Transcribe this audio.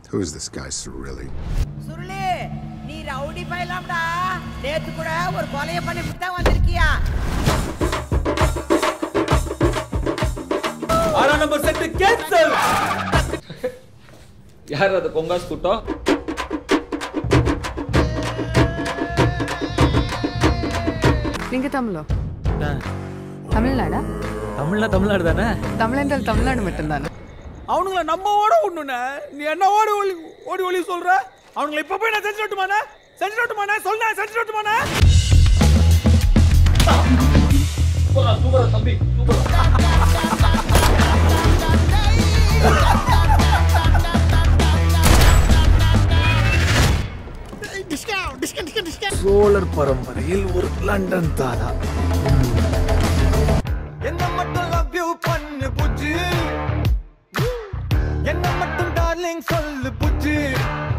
Who's this guy, Cirilli? Suruli நீ rowdy பயிலாம்டா நேத்து கூட ஒரு கொலைய பண்ணி தான் வந்திருக்கியா ஆறாம் நம்பர் செட் கேன்சல் யார் அது கொங்காஸ் கூட்டம் நீங்க தமிழோ தமிழ்நாடா தமிழ்னா தமிழ்நாடு தானே தமிழ் என்றால் தமிழ்நாடு மட்டும்தானே அவனுங்கள நம்ம ஓட விடணுண்ணே நீ என்ன ஓடி ஒளி ஓடி ஒளி சொல்ற அவனுங்களை இப்ப போய் நான் செஞ்சு விட்டுமாண்ணே செஞ்சு விட்டுமாண்ணே சொல்ல செஞ்சு விட்டுமாண்ணே சூப்பரா தம்பி சூப்பரா சோழர் பரம்பரையில் ஒரு லண்டன் தாதா என்ன மட்டும் லவ் யூ பண்ணு புஜ்ஜு என்ன மட்டும் டார்லிங் சொல்லு புஜ்ஜு